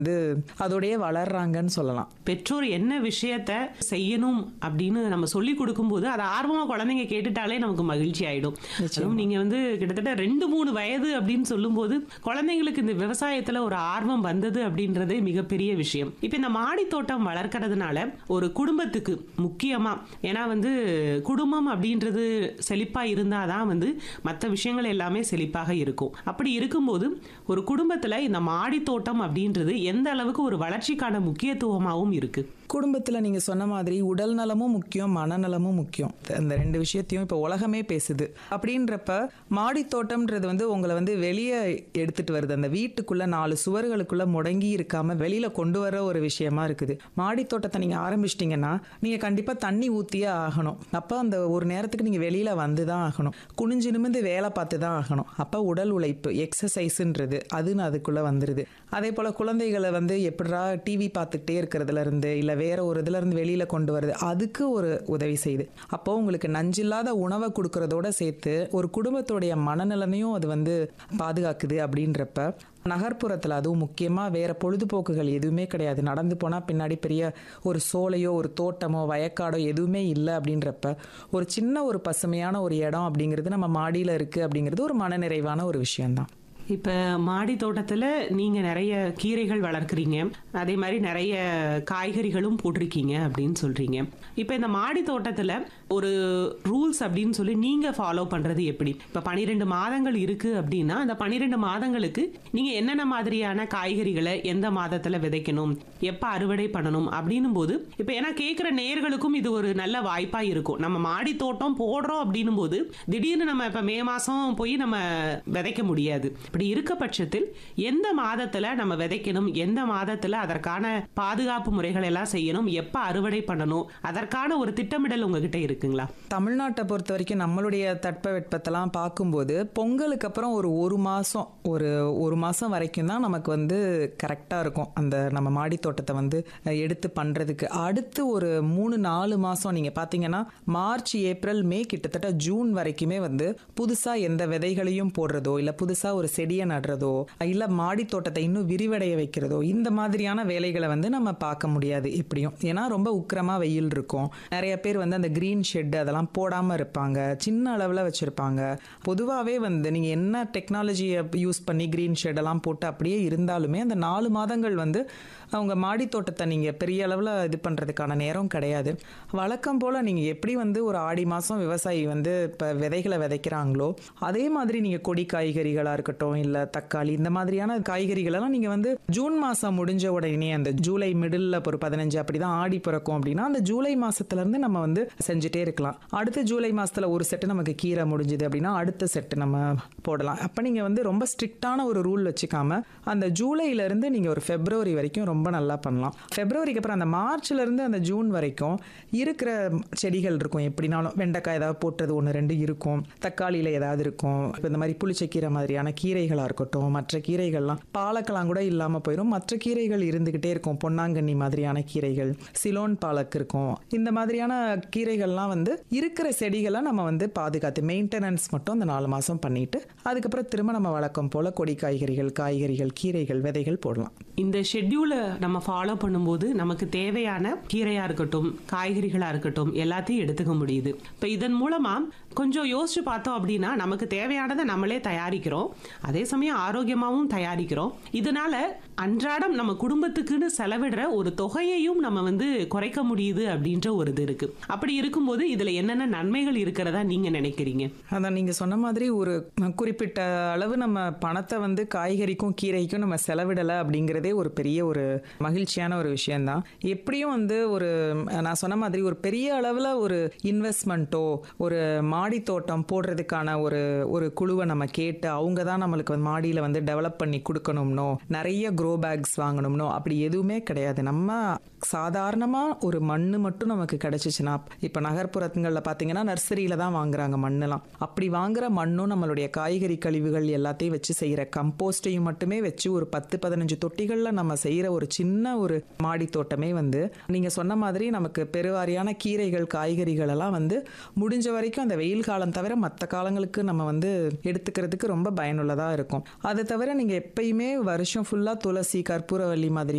இது அதோடயே வளர்றாங்கன்னு சொல்லலாம் பெற்றோர் என்ன விஷயத்த செய்யணும் அப்படின்னு நம்ம சொல்லி கொடுக்கும்போது அதை ஆர்வமா குழந்தைங்க கேட்டுட்டாலே நமக்கு மகிழ்ச்சி ஆயிடும் அதுவும் நீங்க வந்து கிட்டத்தட்ட ரெண்டு மூணு வயது அப்படின்னு சொல்லும்போது குழந்தைங்களுக்கு இந்த விவசாயத்துல ஒரு ஆர்வம் வந்தது அப்படின்றதே மிகப்பெரிய விஷயம் இப்ப இந்த மாடி தோட்டம் வளர்க்கறதுனால ஒரு குடும்பத்துக்கு முக்கியமா ஏன்னா வந்து குடும்பம் அப்படின்றது செழிப்பா இருந்தாதான் வந்து மற்ற விஷயங்கள் எல்லாமே செழிப்பாக இருக்கும் அப்படி இருக்கும்போது ஒரு குடும்பத்துல இந்த மாடி தோட்டம் அப்படின்றது எந்த அளவுக்கு ஒரு வளர்ச்சிக்கான முக்கியத்துவமாகவும் இருக்கு குடும்பத்தில் நீங்கள் சொன்ன மாதிரி உடல் நலமும் முக்கியம் மனநலமும் முக்கியம் அந்த ரெண்டு விஷயத்தையும் இப்போ உலகமே பேசுது அப்படின்றப்ப மாடி தோட்டம்ன்றது வந்து உங்களை வந்து வெளியே எடுத்துட்டு வருது அந்த வீட்டுக்குள்ள நாலு சுவர்களுக்குள்ள முடங்கி இருக்காம வெளியில கொண்டு வர ஒரு விஷயமா இருக்குது மாடி தோட்டத்தை நீங்க ஆரம்பிச்சிட்டிங்கன்னா நீங்க கண்டிப்பா தண்ணி ஊத்தியே ஆகணும் அப்போ அந்த ஒரு நேரத்துக்கு நீங்க வெளியில வந்து தான் ஆகணும் குனிஞ்சு நிமிந்து வேலை பார்த்து தான் ஆகணும் அப்போ உடல் உழைப்பு எக்ஸசைஸ்ன்றது அதுன்னு அதுக்குள்ள வந்துருது அதே போல குழந்தைகளை வந்து எப்படிரா டிவி பார்த்துட்டே இருக்கிறதுல இருந்து இல்ல வேற ஒரு இதுல இருந்து வெளியில கொண்டு வருது அதுக்கு ஒரு உதவி செய்யுது அப்போ உங்களுக்கு நஞ்சில்லாத உணவை கொடுக்கறதோட சேர்த்து ஒரு குடும்பத்துடைய மனநலனையும் அது வந்து பாதுகாக்குது அப்படின்றப்ப நகர்ப்புறத்தில் அதுவும் முக்கியமாக வேற பொழுதுபோக்குகள் எதுவுமே கிடையாது நடந்து போனால் பின்னாடி பெரிய ஒரு சோலையோ ஒரு தோட்டமோ வயக்காடோ எதுவுமே இல்லை அப்படின்றப்ப ஒரு சின்ன ஒரு பசுமையான ஒரு இடம் அப்படிங்கிறது நம்ம மாடியில் இருக்குது அப்படிங்கிறது ஒரு மனநிறைவான ஒரு விஷயம்தான் இப்ப மாடி தோட்டத்துல நீங்க நிறைய கீரைகள் வளர்க்குறீங்க அதே மாதிரி நிறைய காய்கறிகளும் போட்டிருக்கீங்க அப்படின்னு சொல்றீங்க இப்ப இந்த மாடி தோட்டத்துல ஒரு ரூல்ஸ் அப்படின்னு சொல்லி நீங்க ஃபாலோ பண்றது எப்படி இப்ப பனிரெண்டு மாதங்கள் இருக்கு அப்படின்னா அந்த பனிரெண்டு மாதங்களுக்கு நீங்க என்னென்ன மாதிரியான காய்கறிகளை எந்த மாதத்துல விதைக்கணும் எப்ப அறுவடை பண்ணணும் அப்படின்னும் போது இப்ப ஏன்னா கேட்குற நேர்களுக்கும் இது ஒரு நல்ல வாய்ப்பா இருக்கும் நம்ம மாடி தோட்டம் போடுறோம் அப்படின்னும் போது திடீர்னு நம்ம இப்ப மே மாசம் போய் நம்ம விதைக்க முடியாது இப்படி இருக்க பட்சத்தில் எந்த மாதத்துல நம்ம விதைக்கணும் எந்த மாதத்துல அதற்கான பாதுகாப்பு முறைகள் எல்லாம் செய்யணும் எப்ப அறுவடை பண்ணணும் அதற்கான ஒரு திட்டமிடல் உங்ககிட்ட இருக்குங்களா தமிழ்நாட்டை பொறுத்த வரைக்கும் நம்மளுடைய தட்பவெட்பத்தெல்லாம் பார்க்கும்போது பொங்கலுக்கு அப்புறம் ஒரு ஒரு மாதம் ஒரு ஒரு மாதம் வரைக்கும் தான் நமக்கு வந்து கரெக்டாக இருக்கும் அந்த நம்ம மாடி தோட்டத்தை வந்து அஹ், எடுத்து பண்ணுறதுக்கு அடுத்து ஒரு மூணு நாலு மாதம் நீங்கள் பார்த்தீங்கன்னா மார்ச் ஏப்ரல் மே கிட்டத்தட்ட ஜூன் வரைக்குமே வந்து புதுசாக எந்த விதைகளையும் போடுறதோ இல்லை புதுசாக ஒரு செடியை நடுறதோ இல்லை மாடி தோட்டத்தை இன்னும் விரிவடைய வைக்கிறதோ இந்த மாதிரியான வேலைகளை வந்து நம்ம பார்க்க முடியாது எப்படியும் ஏன்னா ரொம்ப உக்கிரமா வெயில் இருக்கும் நிறைய பேர் வந்து அந்த கிரீன் ஷெட் அதெல்லாம் போடாமல் இருப்பாங்க சின்ன அளவில் வச்சுருப்பாங்க பொதுவாகவே வந்து நீங்கள் என்ன டெக்னாலஜியை யூஸ் பண்ணி கிரீன் ஷெட்டெல்லாம் போட்டு அப்படியே இருந்தாலுமே அந்த நாலு மாதங்கள் வந்து அவங்க மாடி தோட்டத்தை நீங்கள் பெரிய அளவில் இது பண்ணுறதுக்கான நேரம் கிடையாது வழக்கம் போல் நீங்கள் எப்படி வந்து ஒரு ஆடி மாதம் விவசாயி வந்து இப்போ விதைகளை விதைக்கிறாங்களோ அதே மாதிரி நீங்கள் கொடி காய்கறிகளாக இருக்கட்டும் இல்லை தக்காளி இந்த மாதிரியான காய்கறிகளெல்லாம் நீங்கள் வந்து ஜூன் மாதம் முடிஞ்ச உடனே அந்த ஜூலை மிடில் ஒரு பதினஞ்சு அப்படி தான் ஆடி பிறக்கும் அப்படின்னா அந்த ஜூலை மாதத்துலேருந்து நம்ம வந்து செஞ்சுட்டே இருக்கலாம் அடுத்த ஜூலை மாதத்தில் ஒரு செட்டு நமக்கு கீரை முடிஞ்சுது அப்படின்னா அடுத்த செட்டு நம்ம போடலாம் அப்போ நீங்கள் வந்து ரொம்ப ஸ்ட்ரிக்டான ஒரு ரூல் வச்சுக்காம அந்த ஜூலையிலேருந்து நீங்கள் ஒரு ஃபெப்ரவரி வரைக்கும் ரொம்ப நல்லா பண்ணலாம் ஃபெப்ரவரிக்கு அப்புறம் அந்த மார்ச்லேருந்து அந்த ஜூன் வரைக்கும் இருக்கிற செடிகள் இருக்கும் எப்படினாலும் வெண்டைக்காய் ஏதாவது போட்டது ஒன்று ரெண்டு இருக்கும் தக்காளியில் ஏதாவது இருக்கும் இப்போ இந்த மாதிரி புளிச்சக்கீரை மாதிரியான கீரைகளாக இருக்கட்டும் மற்ற கீரைகள்லாம் பாலக்கெல்லாம் கூட இல்லாமல் போயிடும் மற்ற கீரைகள் இருந்துக்கிட்டே இருக்கும் பொன்னாங்கண்ணி மாதிரியான கீரைகள் சிலோன் பாலக் இருக்கும் இந்த மாதிரியான கீரைகள்லாம் வந்து இருக்கிற செடிகளை நம்ம வந்து பாதுகாத்து மெயின்டெனன்ஸ் மட்டும் அந்த நாலு மாதம் பண்ணிட்டு அதுக்கப்புறம் திரும்ப நம்ம வழக்கம் போல் கொடி காய்கறிகள் காய்கறிகள் கீரைகள் விதைகள் போடலாம் இந்த ஷெட்யூலை நம்ம ஃபாலோ பண்ணும்போது நமக்கு தேவையான கீரையா இருக்கட்டும் காய்கறிகளா இருக்கட்டும் எல்லாத்தையும் எடுத்துக்க முடியுது இப்போ இதன் மூலமா கொஞ்சம் யோசிச்சு பார்த்தோம் அப்படின்னா நமக்கு தேவையானதை நம்மளே தயாரிக்கிறோம் அதே சமயம் ஆரோக்கியமாகவும் தயாரிக்கிறோம் இதனால அன்றாடம் நம்ம குடும்பத்துக்குன்னு செலவிடுற ஒரு தொகையையும் நம்ம வந்து குறைக்க முடியுது அப்படின்ற ஒரு இது இருக்கு அப்படி இருக்கும்போது இதுல என்னென்ன நன்மைகள் இருக்கிறதா நீங்க நினைக்கிறீங்க அதான் நீங்கள் சொன்ன மாதிரி ஒரு குறிப்பிட்ட அளவு நம்ம பணத்தை வந்து காய்கறிக்கும் கீரைக்கும் நம்ம செலவிடலை அப்படிங்கிறதே ஒரு பெரிய ஒரு மகிழ்ச்சியான ஒரு விஷயம்தான் எப்படியும் வந்து ஒரு நான் சொன்ன மாதிரி ஒரு பெரிய அளவில் ஒரு இன்வெஸ்ட்மெண்ட்டோ ஒரு மாடி தோட்டம் போடுறதுக்கான ஒரு ஒரு குழுவை நம்ம கேட்டு அவங்க தான் நம்மளுக்கு வந்து மாடியில் வந்து டெவலப் பண்ணி கொடுக்கணும்னோ நிறைய க்ரோ பேக்ஸ் வாங்கணும்னோ அப்படி எதுவுமே கிடையாது நம்ம சாதாரணமாக ஒரு மண் மட்டும் நமக்கு கிடைச்சிச்சுன்னா இப்போ நகர்ப்புறங்களில் பார்த்தீங்கன்னா நர்சரியில் தான் வாங்குறாங்க மண்ணெல்லாம் அப்படி வாங்குற மண்ணும் நம்மளுடைய காய்கறி கழிவுகள் எல்லாத்தையும் வச்சு செய்கிற கம்போஸ்டையும் மட்டுமே வச்சு ஒரு பத்து பதினஞ்சு தொட்டிகளில் நம்ம செய்கிற ஒரு சின்ன ஒரு மாடி தோட்டமே வந்து நீங்கள் சொன்ன மாதிரி நமக்கு பெருவாரியான கீரைகள் காய்கறிகள் எல்லாம் வந்து முடிஞ்ச வரைக்கும் அந்த வெயில் காலம் தவிர மற்ற காலங்களுக்கு நம்ம வந்து எடுத்துக்கிறதுக்கு ரொம்ப பயனுள்ளதாக இருக்கும் அதை தவிர நீங்கள் எப்பயுமே வருஷம் ஃபுல்லாக துளசி கற்பூரவள்ளி மாதிரி